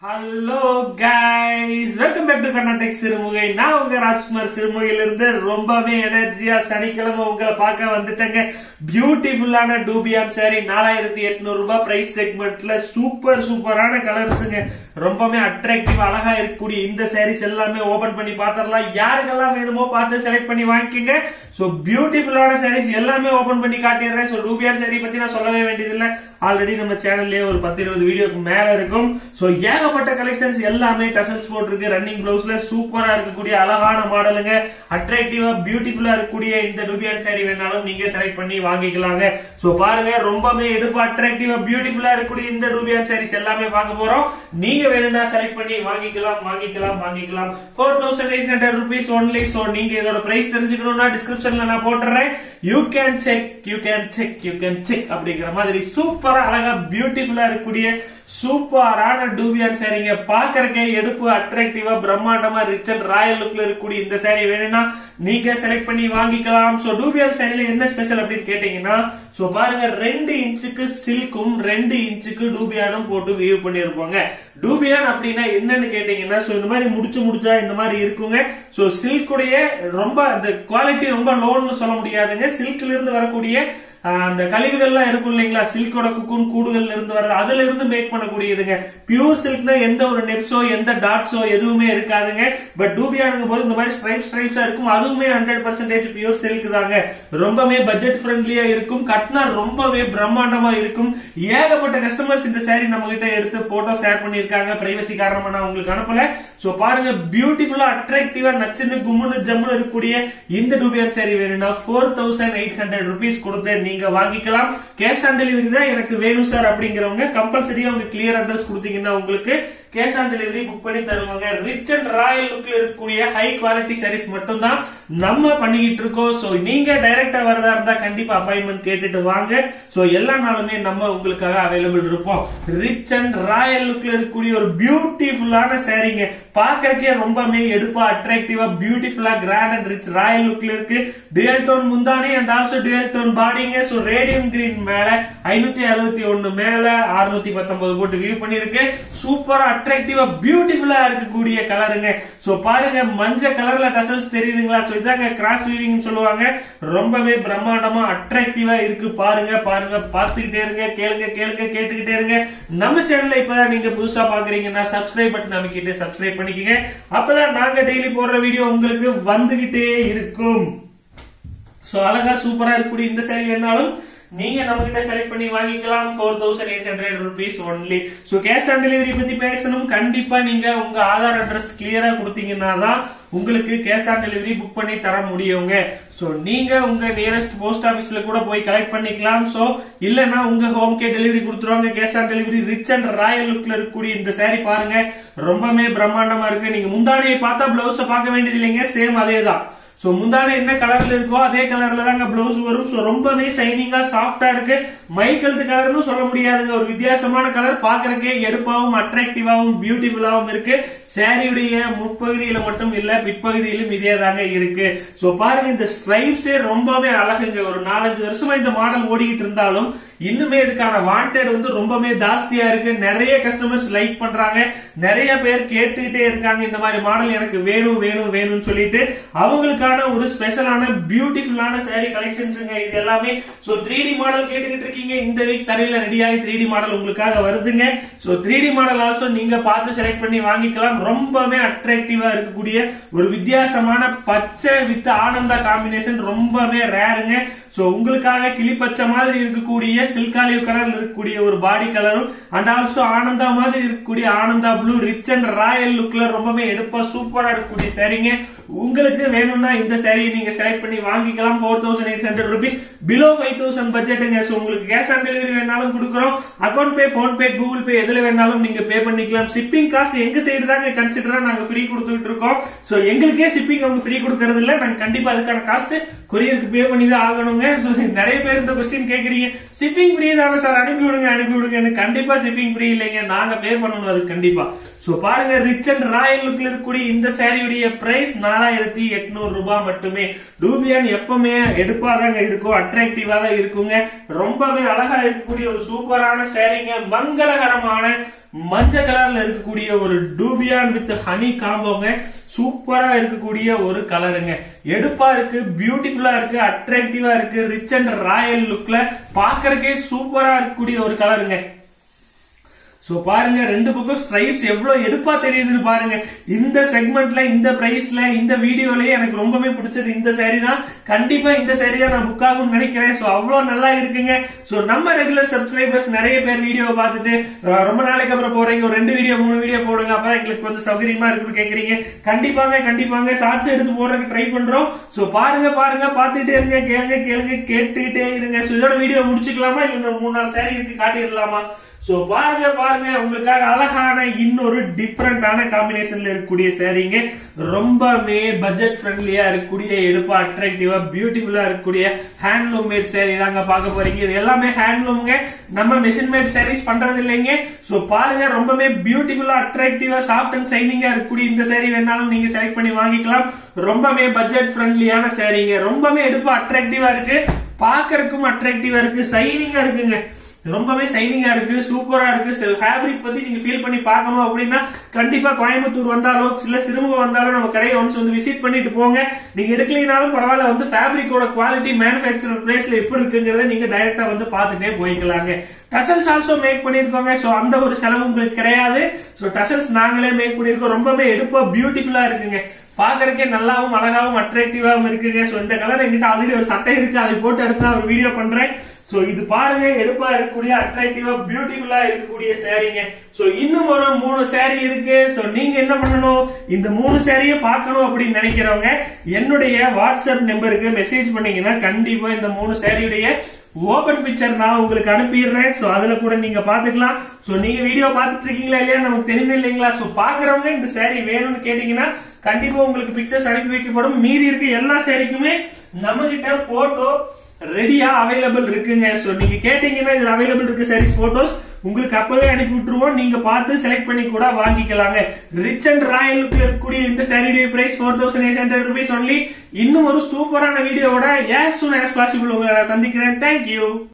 hello guys welcome back to Karnatak Sirumugai நான் உங்க ராஜ்குமார் சிறுமுகையில இருந்து ரொம்பவே எனர்ஜியா சனிக்கிழமை உங்களை பார்க்க வந்துட்டேங்க பியூட்டிஃபுல்லான டூபியான் சாரி நாலாயிரத்தி எட்நூறு ரூபாய் பிரைஸ் செக்மெண்ட்ல சூப்பர் சூப்பரான கலர்ஸுங்க ரொம்பவே அட்ராக்டிவ் அழகா இருக்கக்கூடிய இந்த சாரீஸ் எல்லாமே ஓபன் பண்ணி பாத்திரலாம் யாருக்கெல்லாம் வேணுமோ பார்த்து செலக்ட் பண்ணி வாங்கிக்கோங்க சோ பியூட்டிஃபுல்லான சாரீஸ் எல்லாமே ஓபன் பண்ணி காட்டிடுறேன் சோ டூபியான் சாரி பத்தி நான் சொல்லவே வேண்டியதில்லை ஆல்ரெடி நம்ம சேனல்லே ஒரு பத்து இருபது வீடியோக்கு மேல இருக்கும் சோ ஏகப்பட்ட கலெக்ஷன்ஸ் எல்லாமே டசல்ஸ் போட்டிருக்கு ரன்னிங் பிளவுஸ்ல சூப்பரா இருக்கக்கூடிய அழகான மாடலுங்க அட்ராக்டிவா பியூட்டிஃபுல்லா இருக்கக்கூடிய இந்த டுபியான் சாரி வேணாலும் நீங்க செலக்ட் பண்ணி வாங்கிக்கலாங்க சோ பாருங்க ரொம்பவே எடுப்பு அட்ராக்டிவா பியூட்டிஃபுல்லா இருக்கக்கூடிய இந்த டுபியான் சாரீஸ் எல்லாமே பார்க்க போறோம் நீங்க வேணும்னா செலக்ட் பண்ணி வாங்கிக்கலாம் வாங்கிக்கலாம் வாங்கிக்கலாம் four thousand eight hundred rupees only so நீங்க இதோட பிரைஸ் தெரிஞ்சுக்கணும்னா டிஸ்கிரிப்ஷன்ல நான் போட்டுறேன் you can check you can check you can check அப்படிங்கிற மாதிரி சூப்பரா அழகா பியூட்டிஃபுல்லா இருக்கக்கூடிய சூப்பரான டூபியான் சாரீங்க பாக்குறக்கே எடுப்பு அட்ராக்டிவா பிரம்மாண்டமா ரிச் அண்ட் ராயல் லுக்ல இருக்கக்கூடிய இந்த சாரி வேணும்னா நீங்க செலக்ட் பண்ணி வாங்கிக்கலாம் சோ டூபியான் சாரில என்ன ஸ்பெஷல் அப்படின்னு கேட்டீங்கன்னா சோ பாருங்க ரெண்டு இன்ச்சுக்கு சில்க்கும் ரெண்டு இன்ச்சுக்கு டூபியானும் போட்டு வியூ பண்ணிருப்பாங்க டூபியான் அப்படின்னா என்னன்னு கேட்டீங்கன்னா சோ இந்த மாதிரி முடிச்சு முடிச்சா இந்த மாதிரி இருக்குங்க சோ சில்குடைய ரொம்ப அந்த குவாலிட்டி ரொம்ப லோன்னு சொல்ல முடியாதுங்க சில்க்ல இருந்து வரக்கூடிய அந்த கழிவுகள்லாம் இருக்கும் இல்லைங்களா சில்கோட குக்குன் கூடுகள்ல இருந்து வர்றது அதுல இருந்து மேக் பண்ணக்கூடியதுங்க பியூர் சில்க்னா எந்த ஒரு நெப்ஸோ எந்த டாட்ஸோ எதுவுமே இருக்காதுங்க பட் டூபியானுங்க போது இந்த மாதிரி ஸ்ட்ரைப் ஸ்ட்ரைப்ஸா இருக்கும் அதுவுமே ஹண்ட்ரட் பர்சன்டேஜ் பியூர் சில்க் தாங்க ரொம்பவே பட்ஜெட் ஃப்ரெண்ட்லியா இருக்கும் கட்னா ரொம்பவே பிரம்மாண்டமா இருக்கும் ஏகப்பட்ட கஸ்டமர்ஸ் இந்த சாரி நம்ம கிட்ட எடுத்து போட்டோ ஷேர் பண்ணிருக்காங்க பிரைவசி காரணமா நான் உங்களுக்கு அனுப்பல சோ பாருங்க பியூட்டிஃபுல்லா அட்ராக்டிவா நச்சுன்னு கும்முன்னு ஜம்முன்னு இருக்கக்கூடிய இந்த டூபியான் சாரி வேணும்னா four thousand eight hundred rupees கொடுத்து நீங்க வாங்கிக்கலாம் கேஷ் ஆன் டெலிவரி தான் எனக்கு வேணும் சார் அப்படிங்கிறவங்க கம்பல்சரியா உங்க கிளியர் அட்ரஸ் கொடுத்தீங்கன்னா உங்களுக்கு கேஷ் ஆன் டெலிவரி புக் பண்ணி தருவாங்க ரிச் அண்ட் ராயல் லுக்ல இருக்கக்கூடிய ஹை குவாலிட்டி சாரீஸ் மட்டும் தான் நம்ம பண்ணிக்கிட்டு இருக்கோம் சோ நீங்க டைரக்டா வரதா இருந்தா கண்டிப்பா அப்பாயின்மெண்ட் கேட்டுட்டு வாங்க சோ எல்லா நாளுமே நம்ம உங்களுக்காக அவைலபிள் இருப்போம் ரிச் அண்ட் ராயல் லுக்ல இருக்கக்கூடிய ஒரு பியூட்டிஃபுல்லான சாரீங்க பாக்குறக்கே ரொம்பவே எடுப்பா அட்ராக்டிவா பியூட்டிஃபுல்லா கிராண்ட் அண்ட் ரிச் ராயல் லுக்ல இருக்கு டுயல் டோன் முந்தானி அண்ட் ஆல்சோ டுயல் டோன் பாடிங்க சோ ரேடியம் கிரீன் மேல ஐநூத்தி அறுபத்தி ஒண்ணு மேல அறுநூத்தி பத்தொன்பது போட்டு வியூ பண்ணிருக்கு சூப்பரா அட்ராக்டிவா பியூட்டிஃபுல்லா இருக்கக்கூடிய கலருங்க சோ பாருங்க மஞ்சள் கலர்ல டசல்ஸ் தெரியுதுங்களா சோ இதாங்க கிராஸ் வீவிங் சொல்லுவாங்க ரொம்பவே பிரம்மாண்டமா அட்ராக்டிவா இருக்கு பாருங்க பாருங்க பார்த்துக்கிட்டே இருங்க கேளுங்க கேளுங்க கேட்டுக்கிட்டே இருங்க நம்ம சேனல்ல இப்பதான் நீங்க புதுசா பாக்குறீங்கன்னா சப்ஸ்கிரைப் பட்டன் அமைக்கிட்டு சப்ஸ்கிரைப் பண்ணிக்கங்க அப்பதான் நாங்க டெய்லி போடுற வீடியோ உங்களுக்கு வந்துகிட்டே இருக்கும் சோ அழகா சூப்பரா இருக்கக்கூடிய இந்த சாரி வேணாலும் நீங்க நம்ம கிட்ட செலக்ட் பண்ணி வாங்கிக்கலாம் four thousand eight hundred rupees only so cash on delivery பத்தி பேசணும் கண்டிப்பா நீங்க உங்க ஆதார் அட்ரஸ் கிளியரா கொடுத்தீங்கன்னா தான் உங்களுக்கு கேஷ் ஆன் டெலிவரி புக் பண்ணி தர முடியுங்க சோ நீங்க உங்க நியரஸ்ட் போஸ்ட் ஆபீஸ்ல கூட போய் கலெக்ட் பண்ணிக்கலாம் சோ இல்லனா உங்க ஹோம் கே டெலிவரி கொடுத்துருவாங்க cash on delivery rich and royal லுக்ல இருக்கக்கூடிய இந்த சாரி பாருங்க ரொம்பவே பிரம்மாண்டமா இருக்கு நீங்க முந்தானியை பார்த்தா பிளவுஸ பார்க்க வேண்டியது இல்லைங்க சேம் அதே தான் சோ முந்தான என்ன கலர்ல இருக்கோ அதே கலர்ல தாங்க பிளவுஸ் வரும் சோ ரொம்பவே ஷைனிங்கா சாஃப்டா இருக்கு மைல் கழுத்து கலர்னு சொல்ல முடியாதுங்க ஒரு வித்தியாசமான கலர் பாக்குறக்கே எடுப்பாவும் அட்ராக்டிவாவும் பியூட்டிஃபுல்லாவும் இருக்கு சாரியுடைய முற்பகுதியில மட்டும் இல்ல பிற்பகுதியிலும் இதே தாங்க இருக்கு சோ பாருங்க இந்த ஸ்ட்ரைப்ஸே ரொம்பவே அழகுங்க ஒரு நாலஞ்சு வருஷமா இந்த மாடல் ஓடிக்கிட்டு இருந்தாலும் இன்னுமே இதுக்கான வாண்டட் வந்து ரொம்பவே ஜாஸ்தியா இருக்கு நிறைய கஸ்டமர்ஸ் லைக் பண்றாங்க நிறைய பேர் கேட்டுக்கிட்டே இருக்காங்க இந்த மாதிரி மாடல் எனக்கு வேணும் வேணும் வேணும்னு சொல்லிட்டு அவங்களுக்கான ஒரு ஸ்பெஷலான பியூட்டிஃபுல்லான சாரி கலெக்ஷன்ஸுங்க இது எல்லாமே சோ த்ரீ டி மாடல் கேட்டுக்கிட்டு இருக்கீங்க இந்த வீக் தரையில ரெடி ஆகி த்ரீ டி மாடல் உங்களுக்காக வருதுங்க so three D model also நீங்க பார்த்து செலக்ட் பண்ணி வாங்கிக்கலாம் ரொம்பவே அட்ராக்டிவா இருக்கக்கூடிய ஒரு வித்தியாசமான பச்சை வித் ஆனந்தா காம்பினேஷன் ரொம்பவே ரேருங்க சோ உங்களுக்காக கிளிப்பச்சை மாதிரி இருக்கக்கூடிய சில்காலிவ் கலர்ல இருக்கக்கூடிய ஒரு பாடி கலரும் அண்ட் ஆல்சோ ஆனந்தா மாதிரி இருக்கக்கூடிய Ananda blue rich and royal லுக்ல ரொம்பவே எடுப்பா சூப்பரா இருக்கக்கூடிய சரிங்க உங்களுக்கு வேணும்னா இந்த சாரியை நீங்க செலக்ட் பண்ணி வாங்கிக்கலாம் four thousand eight hundred rupees below five thousand பட்ஜெட்டுங்க ஸோ உங்களுக்கு கேஷ் ஆன் டெலிவரி வேணாலும் கொடுக்குறோம் account pay PhonePe Google Pay எதுல வேணாலும் நீங்க பே பண்ணிக்கலாம் ஷிப்பிங் காஸ்ட் எங்க சைடு தாங்க கன்சிடரா நாங்க ஃப்ரீ கொடுத்துட்டு இருக்கோம் ஸோ எங்களுக்கே ஷிப்பிங் அவங்க ஃப்ரீ கொடுக்கறது இல்ல நாங்க கண்டிப்பா அதுக்கான காஸ்ட் கொரியருக்கு பே பண்ணி தான் ஆகணுங்க ஸோ நிறைய பேர் இந்த கொஸ்டின் கேக்குறீங்க ஷிப்பிங் ஃப்ரீ தானே சார் அனுப்பி விடுங்க அனுப்பி விடுங்க கண்டிப்பா ஷிப்பிங் ஃப்ரீ இல்லைங்க நாங்க பே பண்ணணும் அது கண்டிப்பா சோ பாருங்க ரிச் அண்ட் ராயல் லுக்ல இருக்கக்கூடிய இந்த சாரியுடைய பிரைஸ் நாலாயிரத்தி எட்நூறு ரூபாய் மட்டுமே டூபியான் எப்பவுமே எடுப்பாதாங்க இருக்கும் அட்ராக்டிவா தான் இருக்குங்க ரொம்பவே அழகா இருக்கக்கூடிய ஒரு சூப்பரான சாரிங்க மங்களகரமான மஞ்சள் கலர்ல இருக்கக்கூடிய ஒரு டூபியான் வித் ஹனி காம்போங்க சூப்பரா இருக்கக்கூடிய ஒரு கலருங்க எடுப்பா இருக்கு பியூட்டிஃபுல்லா இருக்கு அட்ராக்டிவா இருக்கு ரிச் அண்ட் ராயல் லுக்ல பாக்குறதுக்கே சூப்பரா இருக்கக்கூடிய ஒரு கலருங்க சோ பாருங்க ரெண்டு பக்கம் ஸ்ட்ரைப்ஸ் எவ்வளவு எடுப்பா தெரியுதுன்னு பாருங்க இந்த செக்மெண்ட்ல இந்த பிரைஸ்ல இந்த வீடியோலயே எனக்கு ரொம்பவே பிடிச்சது இந்த saree தான் கண்டிப்பா இந்த saree தான் நான் புக் ஆகும்னு நினைக்கிறேன் சோ அவ்வளவு நல்லா இருக்குங்க சோ நம்ம ரெகுலர் சப்ஸ்கிரைபர்ஸ் நிறைய பேர் வீடியோ பார்த்துட்டு அஹ், ரொம்ப நாளைக்கு அப்புறம் போறீங்க ஒரு ரெண்டு வீடியோ மூணு வீடியோ போடுங்க அப்பதான் எங்களுக்கு கொஞ்சம் சௌகரியமா இருக்குன்னு கேக்குறீங்க கண்டிப்பாங்க கண்டிப்பாங்க ஷார்ட்ஸ் எடுத்து போடுறதுக்கு ட்ரை பண்றோம் சோ பாருங்க பாருங்க பார்த்துட்டே இருங்க கேளுங்க கேளுங்க கேட்டுக்கிட்டே இருங்க சோ இதோட வீடியோ முடிச்சுக்கலாமா இல்ல இன்னும் மூணு நாலு saree இருக்கு காட்டிடலாமா சோ பாருங்க பாருங்க உங்களுக்காக அழகான இன்னொரு டிஃப்ரெண்டான காம்பினேஷன்ல இருக்கக்கூடிய சாரீங்க ரொம்பவே பட்ஜெட் ஃப்ரெண்ட்லியா இருக்கக்கூடிய எடுப்பா அட்ராக்டிவா பியூட்டிஃபுல்லா இருக்கக்கூடிய ஹேண்ட்லூம் மேட் சாரீ தாங்க பார்க்க போறீங்க இது எல்லாமே ஹேண்ட்லூம்ங்க நம்ம மிஷின் மேட் சாரீஸ் பண்றது இல்லைங்க சோ பாருங்க ரொம்பவே பியூட்டிஃபுல்லா அட்ராக்டிவா சாஃப்ட் அண்ட் சைனிங்கா இருக்கக்கூடிய இந்த சாரீ வேணாலும் நீங்க செலக்ட் பண்ணி வாங்கிக்கலாம் ரொம்பவே பட்ஜெட் ஃப்ரெண்ட்லியான சாரீங்க ரொம்பவே எடுப்பா அட்ராக்டிவா இருக்கு பாக்கறதுக்கும் அட்ராக்டிவா இருக்கு சைனிங்கா இருக்குங்க ரொம்பவே சைனிங்கா இருக்கு சூப்பரா இருக்கு சில ஃபேப்ரிக் பத்தி நீங்க ஃபீல் பண்ணி பார்க்கணும் அப்படின்னா கண்டிப்பா கோயம்புத்தூர் வந்தாலோ இல்ல சிறுமுகம் வந்தாலும் நம்ம கடையை ஒன்ஸ் வந்து விசிட் பண்ணிட்டு போங்க நீங்க எடுக்கலைனாலும் பரவாயில்ல வந்து ஃபேப்ரிக்கோட குவாலிட்டி மேனுஃபேக்சர் பிளேஸ்ல எப்படி இருக்குங்கிறத நீங்க டைரக்டா வந்து பார்த்துட்டே போய்க்கலாங்க டசல்ஸ் ஆல்சோ மேக் பண்ணிருக்கோங்க சோ அந்த ஒரு செலவு உங்களுக்கு கிடையாது சோ டசல்ஸ் நாங்களே மேக் பண்ணிருக்கோம் ரொம்பவே எடுப்பா பியூட்டிஃபுல்லா இருக்குங்க பாக்குறதுக்கே நல்லாவும் அழகாவும் அட்ராக்டிவாவும் இருக்குங்க சோ இந்த கலர் என்கிட்ட ஆல்ரெடி ஒரு சட்டை இருக்கு அதை போட்டு அடுத்து நான் ஒரு வீடியோ பண்றேன் சோ இது பாருங்க எடுப்பா இருக்கக்கூடிய அட்ராக்டிவா பியூட்டிஃபுல்லா இருக்கக்கூடிய சாரீங்க சோ இன்னும் ஒரு மூணு saree இருக்கு சோ நீங்க என்ன பண்ணணும் இந்த மூணு சாரியை பார்க்கணும் அப்படின்னு நினைக்கிறவங்க என்னுடைய வாட்ஸ்அப் நம்பருக்கு மெசேஜ் பண்ணீங்கன்னா கண்டிப்பா இந்த மூணு சாரியுடைய ஓபன் பிக்சர் நான் உங்களுக்கு அனுப்பிடுறேன் சோ அதுல கூட நீங்க பாத்துக்கலாம் சோ நீங்க வீடியோ பார்த்துட்டு இருக்கீங்களா இல்லையா நமக்கு தெரியும் இல்லைங்களா சோ பாக்குறவங்க இந்த saree வேணும்னு கேட்டீங்கன்னா கண்டிப்பா உங்களுக்கு பிக்சர்ஸ் அனுப்பி வைக்கப்படும் மீதி இருக்க எல்லா சாரிக்குமே நம்ம கிட்ட போட்டோ ரெடியா அவைலபிள் இருக்குங்க சோ நீங்க கேட்டீங்கன்னா இதுல அவைலபிள் இருக்கு சாரீஸ் போட்டோஸ் உங்களுக்கு அப்பவே அனுப்பி விட்டுருவோம் நீங்க பார்த்து செலக்ட் பண்ணி கூட வாங்கிக்கலாங்க ரிச் அண்ட் ராயல் லுக்ல இருக்கக்கூடிய இந்த சாரியுடைய price four thousand eight hundred rupees only இன்னும் ஒரு சூப்பரான வீடியோவோட ஏஸ் சூன் ஆஸ் பாசிபிள் உங்களை நான் சந்திக்கிறேன் தேங்க்யூ